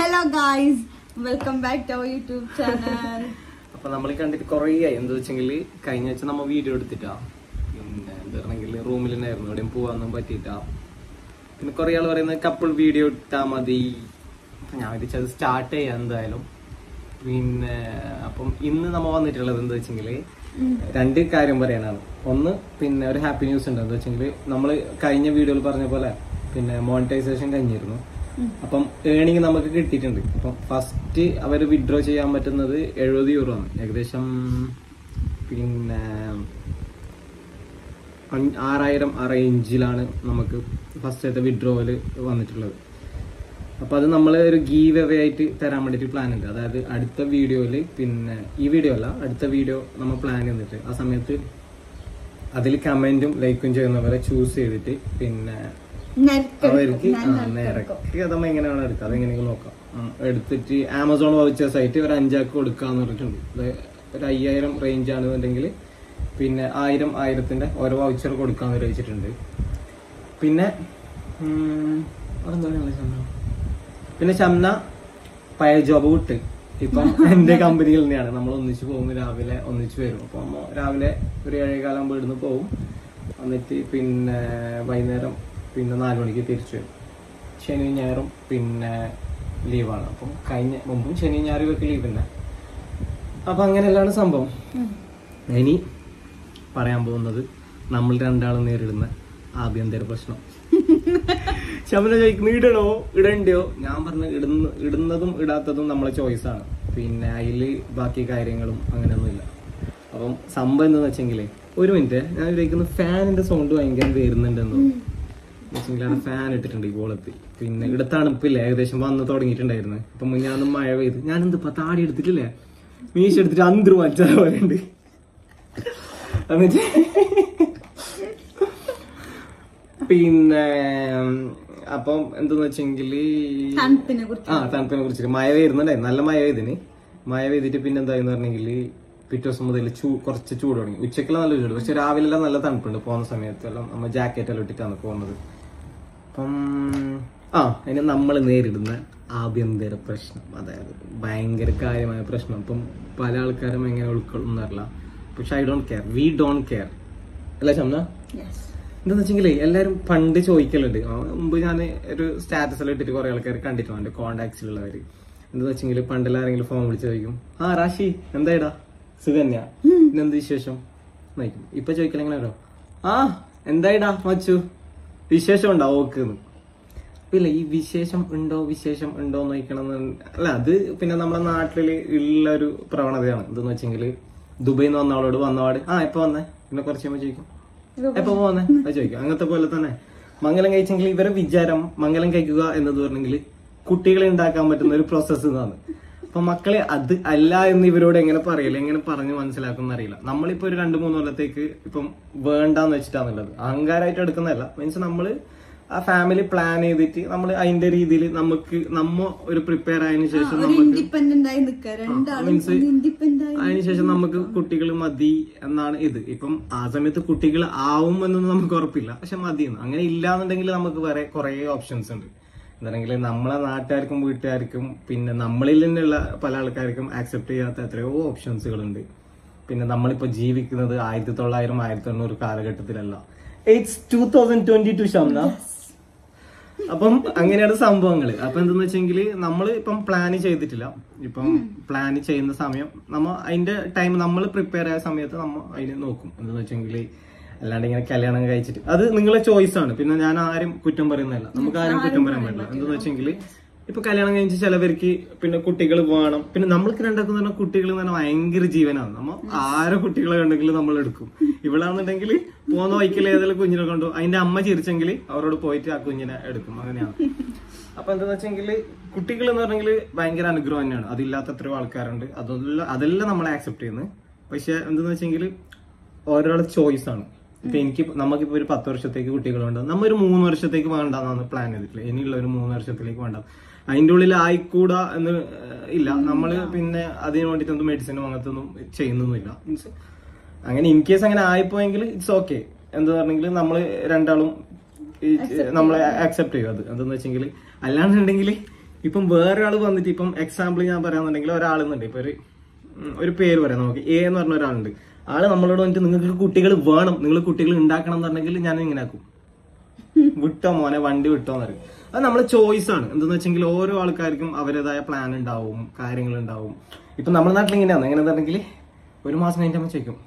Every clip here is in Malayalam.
Hello guys welcome back to our YouTube channel അപ്പൊ നമ്മൾ കണ്ടിട്ട് കുറേ ആയി എന്താ വെച്ചെങ്കിൽ കഴിഞ്ഞ ആഴ്ച നമ്മ വീഡിയോ എടുത്തിട്ടാ പിന്നെ എന്താ പറഞ്ഞെങ്കിൽ റൂമിൽ തന്നെയായിരുന്നു എവിടെയും പോവാനൊന്നും പറ്റിയിട്ടാ പിന്നെ കുറെ ആൾ പറയുന്നത് കപ്പിൾ വീഡിയോ ഇട്ടാ മതി അപ്പൊ ഞാൻ വിചാരിച്ചത് സ്റ്റാർട്ട് ചെയ്യാം എന്തായാലും പിന്നെ അപ്പം ഇന്ന് നമ്മ വന്നിട്ടുള്ളത് എന്താ വെച്ചെങ്കിൽ രണ്ട് കാര്യം പറയാനാണ് ഒന്ന് പിന്നെ ഒരു ഹാപ്പി ന്യൂസ് ഉണ്ട് എന്താ വെച്ചെങ്കിൽ നമ്മൾ കഴിഞ്ഞ വീഡിയോയിൽ പറഞ്ഞ പോലെ പിന്നെ മോണിറ്റൈസേഷൻ കഴിഞ്ഞിരുന്നു അപ്പം ഏണിങ് നമുക്ക് കിട്ടിയിട്ടുണ്ട് അപ്പം ഫസ്റ്റ് അവർ വിഡ്രോ ചെയ്യാൻ പറ്റുന്നത് എഴുപത് യൂറോ ആണ് ഏകദേശം പിന്നെ അഞ്ച്- ആറായിരം ആ റേഞ്ചിലാണ് നമുക്ക് ഫസ്റ്റത്തെ വിഡ്രോവൽ വന്നിട്ടുള്ളത് അപ്പൊ അത് നമ്മൾ ഒരു ഗീവ് അവേ ആയിട്ട് തരാൻ വേണ്ടിയിട്ട് പ്ലാൻ ഉണ്ട് അതായത് അടുത്ത വീഡിയോയിൽ പിന്നെ ഈ വീഡിയോ അല്ല അടുത്ത വീഡിയോ നമ്മൾ പ്ലാൻ ചെയ്തിട്ട് ആ സമയത്ത് അതിൽ കമന്റും ലൈക്കും ചെയ്യുന്നവരെ ചൂസ് ചെയ്തിട്ട് പിന്നെ അവർക്ക് ആ, നിരക്ക് അത് നമ്മ എങ്ങനെയാണ് എടുക്കുക അതെങ്ങനെയെങ്കിലും നോക്കാം ഉം, എടുത്തിട്ട് ആമസോൺ വൗച്ചേഴ്സ് ആയിട്ട് ഒരു അഞ്ചാക്ക് കൊടുക്കാന്ന് പറഞ്ഞിട്ടുണ്ട് അത് ഒരു അയ്യായിരം റേഞ്ച് ആണെന്നുണ്ടെങ്കിൽ പിന്നെ ആയിരം ആയിരത്തിന്റെ ഓരോ വൗച്ചർ കൊടുക്കാന്ന് വെച്ചിട്ടുണ്ട് പിന്നെ ഉം, വേറെന്താ പറയാനുള്ളത് ഷംന? പിന്നെ ഷംന പഴയ ജോബ് വിട്ട് ഇപ്പം എന്റെ കമ്പനിയിൽ തന്നെയാണ് നമ്മൾ ഒന്നിച്ച് പോകും രാവിലെ ഒന്നിച്ച് വരും അപ്പൊ നമ്മ രാവിലെ ഒരു ഏഴേകാലം ആകുമ്പോൾ ഇവിടുന്ന് പോകും എന്നിട്ട് പിന്നെ വൈകുന്നേരം പിന്നെ നാല് മണിക്ക് തിരിച്ചു വരും ശനി ഞായറും പിന്നെ ലീവാണ് അപ്പം കഴിഞ്ഞ മുമ്പും ശനി ഞായറും ഒക്കെ ലീവ് തന്നെ അപ്പൊ അങ്ങനെയല്ലാണ് സംഭവം ഇനി പറയാൻ പോകുന്നത് നമ്മൾ രണ്ടാളും നേരിടുന്ന ആഭ്യന്തര പ്രശ്നം ശമന ചോദിക്കുന്നു ഇടണോ ഇടണ്ടയോ ഞാൻ പറഞ്ഞ ഇടുന്ന ഇടുന്നതും ഇടാത്തതും നമ്മളെ ചോയ്സ് ആണ് പിന്നെ അതില് ബാക്കി കാര്യങ്ങളും അങ്ങനെയൊന്നുമില്ല അപ്പം സംഭവം എന്താന്ന് വെച്ചെങ്കിലേ ഒരു മിനിറ്റ് ഞാൻ വിചാരിക്കുന്നു ഫാനിന്റെ സൗണ്ട് ഭയങ്കര വരുന്നുണ്ടെന്ന് വെച്ചെങ്കിൽ ഫാൻ ഇട്ടിട്ടുണ്ട് ഈ കോളത്ത് പിന്നെ ഇവിടെ തണുപ്പില്ല ഏകദേശം വന്ന് തുടങ്ങിയിട്ടുണ്ടായിരുന്നു അപ്പൊ മുന്നാന്നും മഴ പെയ്ത് ഞാൻ എന്തിപ്പോ താടി എടുത്തിട്ടില്ലേ മീശ എടുത്തിട്ട് അന്തർ മച്ചാ പോലെ ഉണ്ട് എന്നിട്ട് പിന്നെ അപ്പം എന്തെന്ന് വെച്ചെങ്കില് തണുപ്പിനെ കുറിച്ച് ആ തണുപ്പിനെ കുറിച്ചിട്ട് മഴ വരുന്നുണ്ടായി നല്ല മഴ പെയ്തിന് മഴ പെയ്തിട്ട് പിന്നെ എന്തായെന്ന് പറഞ്ഞെങ്കിൽ പിറ്റേ ദിവസം മുതൽ ചൂ കുറച്ച് ചൂട് തുടങ്ങി ഉച്ചക്കെല്ലാം നല്ല ചൂട് പക്ഷെ രാവിലെ എല്ലാം നല്ല തണുപ്പുണ്ട് പോകുന്ന സമയത്തെല്ലാം നമ്മൾ ജാക്കറ്റ് എല്ലാം ഇട്ടിട്ടാണ് പോകുന്നത് അപ്പം ആ അതിന് നമ്മൾ നേരിടുന്ന ആഭ്യന്തര പ്രശ്നം അതായത് ഭയങ്കര കാര്യമായ പ്രശ്നം ഇപ്പം പല ആൾക്കാരും എങ്ങനെ ഉൾക്കൊള്ളുന്നറില്ല പക്ഷെ I don't care we don't care അല്ല ശംന യെസ് എന്താന്ന് വെച്ചെങ്കിലേ എല്ലാരും പണ്ട് ചോദിക്കലുണ്ട് ആ, മുമ്പ് ഞാൻ ഒരു സ്റ്റാറ്റസിൽ ഇട്ടിട്ട് കുറെ ആൾക്കാർ കണ്ടിട്ടുണ്ട് എന്റെ കോണ്ടാക്ട്സിലുള്ളവര് എന്താന്ന് വെച്ചെങ്കിൽ പണ്ടെല്ലാം ആരെങ്കിലും ഫോൺ വിളിച്ച് ചോദിക്കും ആ റാഷി എന്തായിടാ സുഖന്യ പിന്നെന്ത് വിശേഷം നയിക്കും ഇപ്പൊ ചോദിക്കല എങ്ങനെ വരോ ആ എന്തായിടാ മച്ചു വിശേഷം ഉണ്ടോ ഓക്കെന്ന് ഇല്ല ഈ വിശേഷം ഉണ്ടോ വിശേഷം ഉണ്ടോ എന്ന് ചോദിക്കണം അല്ല അത് പിന്നെ നമ്മുടെ നാട്ടില് ഉള്ള ഒരു പ്രവണതയാണ് എന്തെന്ന് വെച്ചെങ്കിൽ ദുബൈയിൽ നിന്ന് വന്നവളോട് വന്നപാട് ആ എപ്പോ വന്നേ പിന്നെ കുറച്ച് കഴിയുമ്പോൾ ചോദിക്കും എപ്പോ പോന്നെ അത് ചോദിക്കും അങ്ങനത്തെ പോലെ തന്നെ മംഗലം കഴിച്ചെങ്കിൽ ഇവരെ വിചാരം മംഗലം കഴിക്കുക എന്നത് പറഞ്ഞെങ്കിൽ കുട്ടികളെ ഉണ്ടാക്കാൻ പറ്റുന്ന ഒരു പ്രോസസ്സ് എന്നാണ് അപ്പൊ മക്കളെ അത് അല്ല എന്ന് ഇവരോട് എങ്ങനെ പറയില്ല എങ്ങനെ പറഞ്ഞ് മനസ്സിലാക്കുന്ന അറിയില്ല നമ്മളിപ്പോ ഒരു രണ്ടു മൂന്ന് കൊല്ലത്തേക്ക് ഇപ്പം വേണ്ടാന്ന് വെച്ചിട്ടാന്നുള്ളത് അഹങ്കാരമായിട്ട് എടുക്കുന്നതല്ല മീൻസ് നമ്മള് ആ ഫാമിലി പ്ലാൻ ചെയ്തിട്ട് നമ്മൾ അതിന്റെ രീതിയിൽ നമുക്ക് നമ്മ ഒരു പ്രിപ്പയർ ആയതിനു ശേഷം ഒരു നമുക്ക് ഇൻഡിപെൻഡന്റ് ആയി നിക്ക രണ്ടാളും means ഇൻഡിപെൻഡന്റ് ആയി അതിനുശേഷം നമുക്ക് കുട്ടികൾ മതി എന്നാണ് ഇത് ഇപ്പം ആ സമയത്ത് കുട്ടികൾ ആവും എന്നൊന്നും നമുക്ക് ഉറപ്പില്ല പക്ഷെ മതിയെന്ന് അങ്ങനെ ഇല്ലാന്നുണ്ടെങ്കിൽ നമുക്ക് വേറെ കുറെ ഓപ്ഷൻസ് ഉണ്ട് എന്താണെങ്കിൽ നമ്മളെ നാട്ടുകാർക്കും വീട്ടുകാർക്കും പിന്നെ നമ്മളിൽ നിന്നുള്ള പല ആൾക്കാർക്കും ആക്സെപ്റ്റ് ചെയ്യാത്ത എത്രയോ ഓപ്ഷൻസുകളുണ്ട് പിന്നെ നമ്മളിപ്പോ ജീവിക്കുന്നത് ആയിരത്തി തൊള്ളായിരം ആയിരത്തി എണ്ണൂറ് കാലഘട്ടത്തിലല്ല it's two thousand twenty two Shamna അപ്പം അങ്ങനെയാണ് സംഭവങ്ങൾ അപ്പൊ എന്തെന്ന് വെച്ചെങ്കിൽ നമ്മൾ ഇപ്പം പ്ലാൻ ചെയ്തിട്ടില്ല ഇപ്പം പ്ലാൻ ചെയ്യുന്ന സമയം നമ്മ അതിന്റെ ടൈം നമ്മൾ പ്രിപ്പയർ ആയ സമയത്ത് നമ്മ അതിന് നോക്കും എന്തെന്ന് വെച്ചെങ്കിൽ അല്ലാണ്ട് ഇങ്ങനെ കല്യാണം കഴിച്ചിട്ട് അത് നിങ്ങളെ ചോയ്സ് ആണ് പിന്നെ ഞാൻ ആരും കുറ്റം പറയുന്നതല്ല നമുക്ക് ആരും കുറ്റം പറയാൻ പറ്റില്ല എന്തെന്ന് വെച്ചെങ്കിൽ ഇപ്പൊ കല്യാണം കഴിച്ച് ചിലവർക്ക് പിന്നെ കുട്ടികൾ വേണം പിന്നെ നമ്മൾക്ക് രണ്ടാക്കും പറഞ്ഞാൽ കുട്ടികൾ എന്ന് പറഞ്ഞാൽ ഭയങ്കര ജീവനാണ് നമ്മ ആരെ കുട്ടികളെ കണ്ടെങ്കിലും നമ്മൾ എടുക്കും ഇവിടാന്നുണ്ടെങ്കിൽ പോകുന്ന വൈക്കൽ ഏതെങ്കിലും കുഞ്ഞിനെ കണ്ടു അതിന്റെ അമ്മ ചിരിച്ചെങ്കിൽ അവരോട് പോയിട്ട് ആ കുഞ്ഞിനെ എടുക്കും അങ്ങനെയാണ് അപ്പൊ എന്താന്ന് വെച്ചെങ്കിൽ കുട്ടികൾ എന്ന് പറഞ്ഞെങ്കിൽ ഭയങ്കര അനുഗ്രഹം തന്നെയാണ് അതില്ലാത്ത എത്രയോ ആൾക്കാരുണ്ട് അതെല്ലാം അതെല്ലാം നമ്മൾ ആക്സെപ്റ്റ് ചെയ്യുന്നത് പക്ഷെ എന്തെന്ന് വെച്ചെങ്കിൽ ഓരോരുടെ ചോയ്സ് ആണ് ഇപ്പൊ എനിക്ക് നമുക്കിപ്പോ ഒരു പത്ത് വർഷത്തേക്ക് കുട്ടികളുണ്ട് നമ്മ ഒരു മൂന്ന് വർഷത്തേക്ക് വേണ്ടെന്നാണ് പ്ലാൻ ചെയ്തിട്ടുള്ളത് ഇനിയുള്ള ഒരു മൂന്ന് വർഷത്തിലേക്ക് വേണ്ട അതിന്റെ ഉള്ളിൽ ആയിക്കൂടാ എന്ന് ഏഹ്, ഇല്ല നമ്മള് പിന്നെ അതിന് വേണ്ടിയിട്ടൊന്നും മെഡിസിനും അങ്ങനത്തെ ഒന്നും ചെയ്യുന്നൊന്നുമില്ല മീൻസ് അങ്ങനെ ഇൻ കേസ് അങ്ങനെ ആയിപ്പോയെങ്കിൽ ഇറ്റ്സ് ഓക്കെ എന്താ പറഞ്ഞെങ്കിൽ നമ്മള് രണ്ടാളും ഈ നമ്മളെ ആക്സെപ്റ്റ് ചെയ്യും അത് എന്താന്ന് വെച്ചെങ്കിൽ അല്ലാന്നുണ്ടെങ്കിൽ ഇപ്പം വേറെ ആള് വന്നിട്ട് ഇപ്പം എക്സാമ്പിൾ ഞാൻ പറയാന്നുണ്ടെങ്കിൽ ഒരാളെന്നുണ്ട് ഇപ്പൊ ഒരു ഉം, ഒരു പേര് പറയാം നമുക്ക് എ എന്ന് പറഞ്ഞ ഒരാളുണ്ട് ആള് നമ്മളോട് വന്നിട്ട് നിങ്ങൾക്ക് കുട്ടികൾ വേണം നിങ്ങൾ കുട്ടികൾ ഉണ്ടാക്കണം എന്ന് പറഞ്ഞെങ്കിൽ ഞാൻ ഇങ്ങനെ ആക്കും വിട്ടോ മോനെ വണ്ടി വിട്ടോ എന്ന് പറയും അത് നമ്മളെ ചോയ്സ് ആണ് എന്തെന്ന് വെച്ചെങ്കിൽ ഓരോ ആൾക്കാർക്കും അവരുടേതായ പ്ലാൻ ഉണ്ടാവും കാര്യങ്ങൾ ഉണ്ടാവും ഇപ്പൊ നമ്മുടെ നാട്ടിൽ ഇങ്ങനെയാണ് എങ്ങനെയാണെന്നുണ്ടെങ്കിൽ ഒരു മാസം കഴിഞ്ഞിട്ട് നമ്മൾ ചോദിക്കും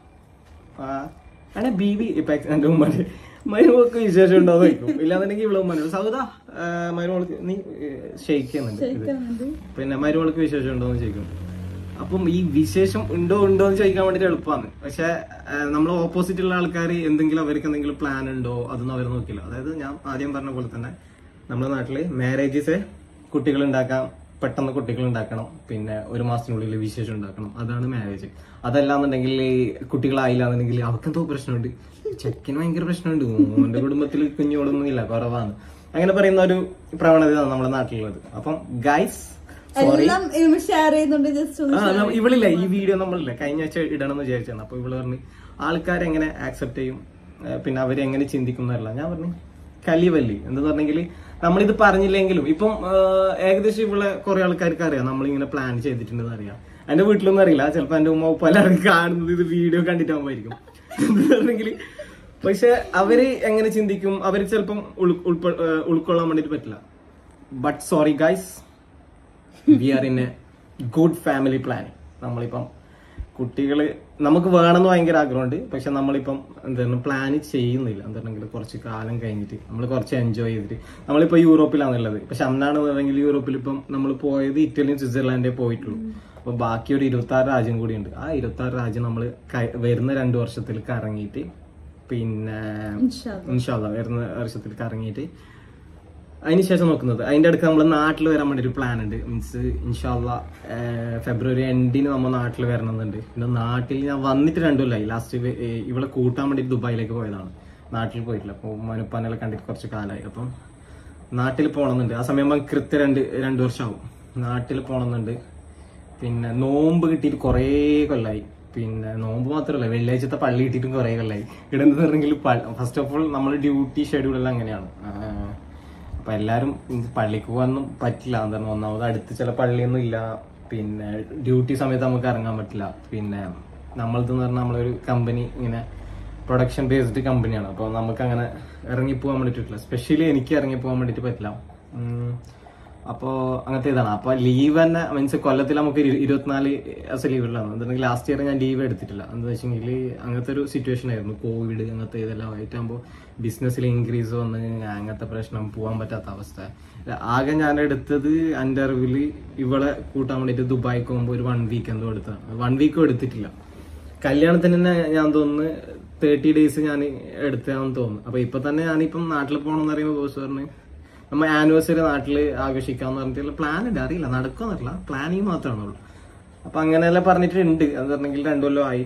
ആണെ ബി ബി ഇപ്പൊ എന്റെ ഉമ്മന്റെ മരുമോൾക്ക് വിശേഷം ഉണ്ടോ എന്ന് ചോദിക്കും ഇല്ലാന്നുണ്ടെങ്കിൽ ഇവിടെ ഉമ്മ സൗദ മരുമോൾക്ക് നീ ഷെയ്ക്ക് ചെയ്യുന്നുണ്ട് ഇത് പിന്നെ മരുമോൾക്ക് വിശേഷം ഉണ്ടോ എന്ന് ചോദിക്കും അപ്പം ഈ വിശേഷം ഉണ്ടോ ഉണ്ടോ എന്ന് ചോദിക്കാൻ വേണ്ടിട്ട് എളുപ്പമാണ് പക്ഷെ നമ്മൾ ഓപ്പോസിറ്റ് ഉള്ള ആൾക്കാർ എന്തെങ്കിലും അവർക്ക് എന്തെങ്കിലും പ്ലാൻ ഉണ്ടോ അതൊന്നും അവർ നോക്കില്ല അതായത് ഞാൻ ആദ്യം പറഞ്ഞ പോലെ തന്നെ നമ്മുടെ നാട്ടില് മാരേജസ് കുട്ടികൾ ഉണ്ടാക്കാം പെട്ടെന്ന് കുട്ടികൾ ഉണ്ടാക്കണം പിന്നെ ഒരു മാസത്തിനുള്ളിൽ വിശേഷം ഉണ്ടാക്കണം അതാണ് മാരേജ് അതല്ലാന്നുണ്ടെങ്കിൽ കുട്ടികളായില്ല എന്നുണ്ടെങ്കിൽ അവർക്കെന്തോ പ്രശ്നമുണ്ട് ചെക്കന് ഭയങ്കര പ്രശ്നമുണ്ട് മോന്റെ കുടുംബത്തിൽ കുഞ്ഞോടൊന്നും ഇല്ല കുറവാണ് അങ്ങനെ പറയുന്ന ഒരു പ്രവണതയാണ് നമ്മുടെ നാട്ടിലുള്ളത് അപ്പം ഗൈസ് സോറി എല്ലാം ഷെയർ ചെയ്യുന്നുണ്ട് ജസ്റ്റ് ഒന്ന് ആ ന- ഇവളില്ല ഈ വീഡിയോ നമ്മളില്ല കഴിഞ്ഞ ആഴ്ച ഇടണം എന്ന് വിചാരിച്ചാണ് അപ്പൊ ഇവള് പറഞ്ഞു ആൾക്കാർ എങ്ങനെ ആക്സെപ്റ്റ് ചെയ്യും ഏ, പിന്നെ അവര് എങ്ങനെ ചിന്തിക്കുന്നതല്ല ഞാൻ പറഞ്ഞു കലിവല്ലി എന്താ പറഞ്ഞെങ്കിൽ നമ്മളിത് പറഞ്ഞില്ലെങ്കിലും ഇപ്പം ഏ, ഏകദേശം ഇവിടെ കുറെ ആൾക്കാർക്ക് അറിയാം നമ്മളിങ്ങനെ പ്ലാൻ ചെയ്തിട്ടുണ്ടെന്ന് അറിയാം എന്റെ വീട്ടിലൊന്നും അറിയില്ല ചിലപ്പോ എന്റെ ഉമ്മ പലർക്കും കാണുന്നത് ഇത് വീഡിയോ കണ്ടിട്ടാകുമ്പോയിരിക്കും എന്താ പറഞ്ഞെങ്കിൽ പക്ഷെ അവര് എങ്ങനെ ചിന്തിക്കും അവര് ചിലപ്പം ഉൾ- ഉൾപ്പെ- ഏ, ഉൾക്കൊള്ളാൻ വേണ്ടിട്ട് പറ്റില്ല but sorry guys we are in a good family planning നമ്മളിപ്പം കുട്ടികൾ നമുക്ക് വേണമെന്ന് ഭയങ്കര ആഗ്രഹമുണ്ട് പക്ഷെ നമ്മളിപ്പം എന്താണ് പ്ലാൻ ചെയ്യുന്നില്ല എന്താണെങ്കിൽ കുറച്ച് കാലം കഴിഞ്ഞിട്ട് നമ്മൾ കുറച്ച് എൻജോയ് ചെയ്തിട്ട് നമ്മളിപ്പോൾ യൂറോപ്പിലാണുള്ളത് പക്ഷെ അന്നാണെന്നുണ്ടെങ്കിൽ യൂറോപ്പിൽ ഇപ്പം നമ്മൾ പോയത് ഇറ്റലിയും സ്വിറ്റ്സർലാൻഡേ പോയിട്ടുള്ളൂ അപ്പൊ ബാക്കി ഒരു ഇരുപത്തി ആറ് രാജ്യം കൂടിയുണ്ട് ആ ഇരുപത്തി ആറ് രാജ്യം നമ്മൾ വരുന്ന രണ്ട് വർഷത്തിൽ കറങ്ങിയിട്ട് പിന്നെ ഇൻഷാല്ല വരുന്ന വർഷത്തിൽ കറങ്ങിയിട്ട് അതിനുശേഷം നോക്കുന്നത് അതിന്റെ അടുക്ക് നമ്മൾ നാട്ടിൽ വരാൻ വേണ്ടി ഒരു പ്ലാൻ ഉണ്ട് മീൻസ് ഇൻഷാല്ല ഫെബ്രുവരി എൻഡിന് നമ്മൾ നാട്ടിൽ വരണമെന്നുണ്ട് പിന്നെ നാട്ടിൽ ഞാൻ വന്നിട്ട് രണ്ടു കൊല്ലായി ലാസ്റ്റ് ഇവളെ കൂട്ടാൻ വേണ്ടി ദുബായിലേക്ക് പോയതാണ് നാട്ടിൽ പോയിട്ടില്ല അപ്പോൾ മനുപ്പാനെല്ലാം കണ്ടിട്ട് കുറച്ച് കാലമായി അപ്പം നാട്ടിൽ പോകണമെന്നുണ്ട് ആ സമയം ആകുമ്പോൾ കൃത്യം രണ്ട് രണ്ട് വർഷമാവും നാട്ടിൽ പോകണമെന്നുണ്ട് പിന്നെ നോമ്പ് കിട്ടിയിട്ട് കുറേ കൊല്ലായി പിന്നെ നോമ്പ് മാത്രമല്ല വെള്ളിയാഴ്ചത്തെ പള്ളി കിട്ടിയിട്ടും കുറേ കൊല്ലായി ഇവിടെ എന്താ പറഞ്ഞെങ്കിൽ ഫസ്റ്റ് ഓഫ് ഓൾ നമ്മൾ ഡ്യൂട്ടി ഷെഡ്യൂൾ എല്ലാം അങ്ങനെയാണ് ആഹ് അപ്പൊ എല്ലാരും ഇത് പള്ളിക്ക് പോകാനൊന്നും പറ്റില്ല എന്താണ് ഒന്നാമത് അടുത്ത് ചില പള്ളിയൊന്നും ഇല്ല പിന്നെ ഡ്യൂട്ടി സമയത്ത് നമുക്ക് ഇറങ്ങാൻ പറ്റില്ല പിന്നെ നമ്മളതെന്ന് പറഞ്ഞാൽ നമ്മളൊരു കമ്പനി ഇങ്ങനെ പ്രൊഡക്ഷൻ ബേസ്ഡ് കമ്പനിയാണ് അപ്പോൾ നമുക്ക് അങ്ങനെ ഇറങ്ങിപ്പോകാൻ വേണ്ടിയിട്ട് പറ്റില്ല സ്പെഷ്യലി എനിക്ക് ഇറങ്ങിപ്പോകാൻ വേണ്ടിയിട്ട് പറ്റില്ല ഉം. അപ്പോൾ അങ്ങനത്തെ ഇതാണ് അപ്പോൾ ലീവ് തന്നെ മീൻസ് കൊല്ലത്തിൽ നമുക്ക് ഇരു- ഇരുപത്തിനാല് ദിവസം ലീവ് ഉള്ളതാണ് എന്താണെങ്കിൽ ലാസ്റ്റ് ഇയർ ഞാൻ ലീവ് എടുത്തിട്ടില്ല എന്താ വെച്ചെങ്കിൽ അങ്ങനത്തെ ഒരു സിറ്റുവേഷൻ ആയിരുന്നു കോവിഡ് അങ്ങനത്തെ ഇതെല്ലാം ആയിട്ടാകുമ്പോൾ ബിസിനസ്സിൽ ഇൻക്രീസ് വന്ന് അങ്ങനത്തെ പ്രശ്നം പോകാൻ പറ്റാത്ത അവസ്ഥ ആകെ ഞാൻ എടുത്തത് എൻ്റെ അറിവിൽ ഇവളെ കൂട്ടാൻ വേണ്ടിയിട്ട് ദുബായിക്ക് പോകുമ്പോൾ ഒരു വൺ വീക്ക് എന്തോ എടുത്തതാണ് വൺ വീക്കും എടുത്തിട്ടില്ല കല്യാണത്തിന് തന്നെ ഞാൻ തോന്നുന്നു തേർട്ടി ഡേയ്സ് ഞാൻ എടുത്തതാണെന്ന് തോന്നുന്നു അപ്പൊ ഇപ്പൊ തന്നെ ഞാനിപ്പം നാട്ടിൽ പോകണമെന്ന് പറയുമ്പോൾ ബോസ് പറഞ്ഞു നമ്മ ആനിവേഴ്സറി നാട്ടിൽ ആഘോഷിക്കാന്ന് പറഞ്ഞിട്ടുള്ള പ്ലാൻ ഉണ്ട് അറിയില്ല നടക്കുമെന്നറിയില്ല പ്ലാനിങ് മാത്രമാണുള്ളൂ അപ്പൊ അങ്ങനെയെല്ലാം പറഞ്ഞിട്ടുണ്ട് അത് പറഞ്ഞെങ്കിൽ രണ്ടു കൊല്ലം ആയി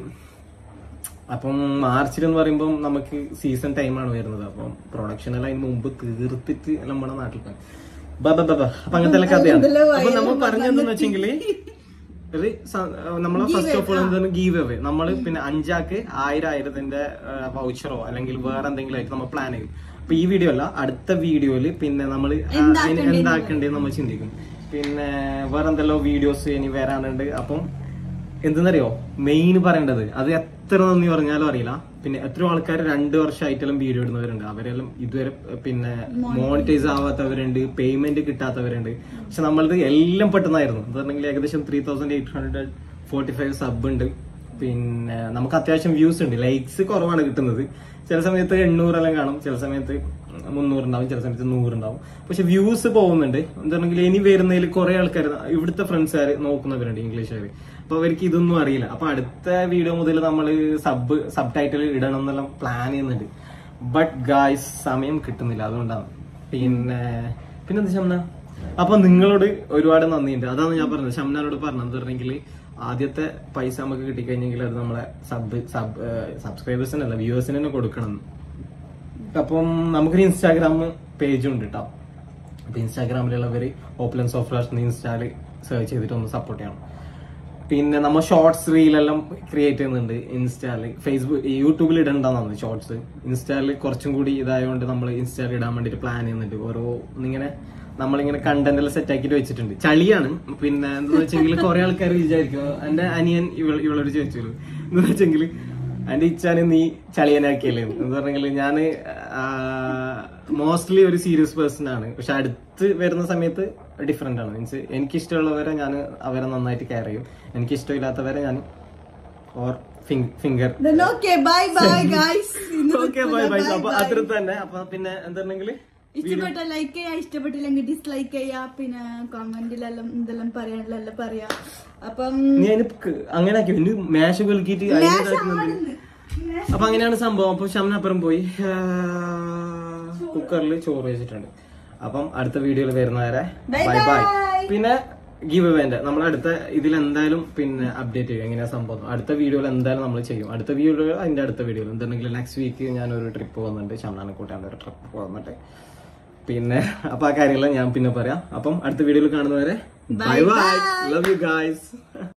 അപ്പം മാർച്ചിൽ എന്ന് പറയുമ്പോൾ നമുക്ക് സീസൺ ടൈമാണ് വരുന്നത് അപ്പം പ്രൊഡക്ഷൻ എല്ലാം അതിന് മുമ്പ് തീർത്തിട്ട് നമ്മുടെ നാട്ടിൽ പോയി ബ ബ ബ ബ. അപ്പൊ അങ്ങനത്തെ എല്ലാം കഥയാണ് അപ്പൊ നമ്മൾ പറഞ്ഞതെന്ന് വെച്ചെങ്കില് ഒരു സ- നമ്മളെ ഫസ്റ്റ് ഓഫ് ഓൾ എന്താണ് ഗീവ് അവേ നമ്മൾ പിന്നെ അഞ്ചാക്ക് ആയിരം ആയിരത്തിന്റെ വൗച്ചറോ അല്ലെങ്കിൽ വേറെ എന്തെങ്കിലും ആയിട്ട് നമ്മൾ പ്ലാൻ ചെയ്യും അപ്പൊ ഈ വീഡിയോ അല്ല അടുത്ത വീഡിയോയില് പിന്നെ നമ്മൾ അതിന് എന്താക്കണ്ടേന്ന് നമ്മൾ ചിന്തിക്കും പിന്നെ വേറെ എന്തെല്ലോ വീഡിയോസ് ഇനി വരാനുണ്ട് അപ്പം എന്തെന്നറിയോ മെയിൻ പറയേണ്ടത് അത് എത്ര നന്ദി പറഞ്ഞാലും അറിയില്ല പിന്നെ എത്രയോ ആൾക്കാർ രണ്ട് വർഷമായിട്ടെല്ലാം വീഡിയോ ഇടുന്നവരുണ്ട് അവരെല്ലാം ഇതുവരെ ഏഹ്, പിന്നെ മോണിറ്റൈസ് ആവാത്തവരുണ്ട് പേയ്മെന്റ് കിട്ടാത്തവരുണ്ട് പക്ഷെ നമ്മളത് എല്ലാം പെട്ടെന്നായിരുന്നു എന്ന് പറഞ്ഞെങ്കിൽ ഏകദേശം three thousand eight hundred forty five sub ഉണ്ട് പിന്നെ നമുക്ക് അത്യാവശ്യം വ്യൂസ് ഉണ്ട് ലൈക്സ് കുറവാണ് കിട്ടുന്നത് ചില സമയത്ത് എണ്ണൂറെല്ലാം കാണും ചില സമയത്ത് മുന്നൂറുണ്ടാവും ചില സമയത്ത് നൂറുണ്ടാവും പക്ഷെ വ്യൂസ് പോകുന്നുണ്ട് എന്താണെങ്കിൽ ഇനി വരുന്നതിൽ കുറെ ആൾക്കാർ ഇവിടുത്തെ ഫ്രണ്ട്സുകാർ നോക്കുന്നവരുണ്ട് ഇംഗ്ലീഷുകാർ അപ്പൊ അവർക്ക് ഇതൊന്നും അറിയില്ല അപ്പൊ അടുത്ത വീഡിയോ മുതൽ നമ്മൾ സബ് സബ് ടൈറ്റിൽ ഇടണം എന്നെല്ലാം പ്ലാൻ ചെയ്യുന്നുണ്ട് ബട്ട് ഗായ്സ് സമയം കിട്ടുന്നില്ല അതുകൊണ്ടാണ് പിന്നെ പിന്നെന്താ ശംന അപ്പൊ നിങ്ങളോട് ഒരുപാട് നന്ദിയുണ്ട് അതാണ് ഞാൻ പറഞ്ഞത് ഷംനാനോട് പറഞ്ഞത് പറഞ്ഞെങ്കിൽ ആദ്യത്തെ പൈസ നമുക്ക് കിട്ടിക്കഴിഞ്ഞെങ്കിൽ അത് നമ്മളെ സബ് സബ് സബ്സ്ക്രൈബേഴ്സിനല്ല വ്യൂവേഴ്സിന് തന്നെ കൊടുക്കണം അപ്പം നമുക്കൊരു ഇൻസ്റ്റാഗ്രാം പേജും ഉണ്ട് കേട്ടോ അപ്പൊ ഇൻസ്റ്റാഗ്രാമിലുള്ളവർ ഓപ്പലൻ സോഫ്റ്റ്വെയർസ് ഇൻസ്റ്റാല് സെർച്ച് ചെയ്തിട്ട് ഒന്ന് സപ്പോർട്ട് ചെയ്യണം പിന്നെ നമ്മൾ ഷോർട്സ് റീലെല്ലാം ക്രിയേറ്റ് ചെയ്യുന്നുണ്ട് ഇൻസ്റ്റാല് ഫേസ്ബുക്ക് യൂട്യൂബിൽ ഇടണ്ടെന്നാണ് ഷോർട്സ് ഇൻസ്റ്റാല് കുറച്ചും കൂടി ഇതായതുകൊണ്ട് നമ്മൾ ഇൻസ്റ്റാൽ ഇടാൻ വേണ്ടിയിട്ട് പ്ലാൻ ചെയ്യുന്നുണ്ട് ഓരോ ഇങ്ങനെ നമ്മളിങ്ങനെ കണ്ടന്റ് എല്ലാം സെറ്റ് ആക്കിയിട്ട് വെച്ചിട്ടുണ്ട് ചളിയാണ് പിന്നെ എന്താ വെച്ചെങ്കിൽ കുറെ ആൾക്കാർ വിചാരിക്കും എന്റെ അനിയൻ ഇവൾ ഇവളോട് ചോദിച്ചു എന്താ വെച്ചെങ്കിൽ എന്റെ ഇച്ചാന് നീ ചളിയനാക്കിയല്ലേ എന്ന് പറഞ്ഞെങ്കിൽ ഞാൻ മോസ്റ്റ്ലി ഒരു സീരിയസ് പേഴ്സൺ ആണ് പക്ഷെ അടുത്ത് വരുന്ന സമയത്ത് ഡിഫറെന്റ് ആണ് മീൻസ് എനിക്ക് ഇഷ്ടമുള്ളവരെ ഞാൻ അവരെ നന്നായിട്ട് കെയർ ചെയ്യും എനിക്ക് ഇഷ്ടമില്ലാത്തവരെ ഞാൻ or finger Then okay, bye bye guys. ഇന്ന് ഓക്കെ ബൈ ബൈ അപ്പൊ അത്ര തന്നെ അപ്പൊ പിന്നെ എന്തുണ്ടെങ്കിൽ ഇഷ്ടപ്പെട്ട ലൈക്ക് ചെയ്യാ ഇഷ്ടപ്പെട്ടില്ലെങ്കിൽ ഡിസ്ലൈക്ക് ചെയ്യാ പിന്നെ കമന്റിലെല്ലാം എന്തെല്ലാം പറയാനുള്ളതെല്ലാം പറയാ അപ്പം നീ അതിന് ക- അങ്ങനെ ആക്കി ഇനി മാഷ് കലക്കിയിട്ട് അതിന് അപ്പൊ അങ്ങനെയാണ് സംഭവം അപ്പൊ ഷംനപ്പുറം പോയി കുക്കറിൽ ചോറ് വെച്ചിട്ടുണ്ട് അപ്പം അടുത്ത വീഡിയോയിൽ വരുന്നവരെ Bye ബൈ ബൈ bye. പിന്നെ ഗീവ് ഇവന്റ് നമ്മൾ അടുത്ത ഇതിൽ എന്തായാലും പിന്നെ അപ്ഡേറ്റ് ചെയ്യും എങ്ങനെയാ സംഭവം അടുത്ത വീഡിയോയിൽ എന്തായാലും നമ്മൾ ചെയ്യും അടുത്ത വീഡിയോ അതിന്റെ അടുത്ത വീഡിയോയിൽ എന്തുണ്ടെങ്കിലും നെക്സ്റ്റ് വീക്ക് ഞാൻ ഒരു ട്രിപ്പ് പോകുന്നുണ്ട് ഷംനാനെ കൂട്ടാണ്ട് ഒരു ട്രിപ്പ് പോകുന്നുണ്ട് പിന്നെ അപ്പൊ ആ കാര്യങ്ങളെല്ലാം ഞാൻ പിന്നെ പറയാം അപ്പം അടുത്ത വീഡിയോയിൽ കാണുന്നവരെ bye bye love you guys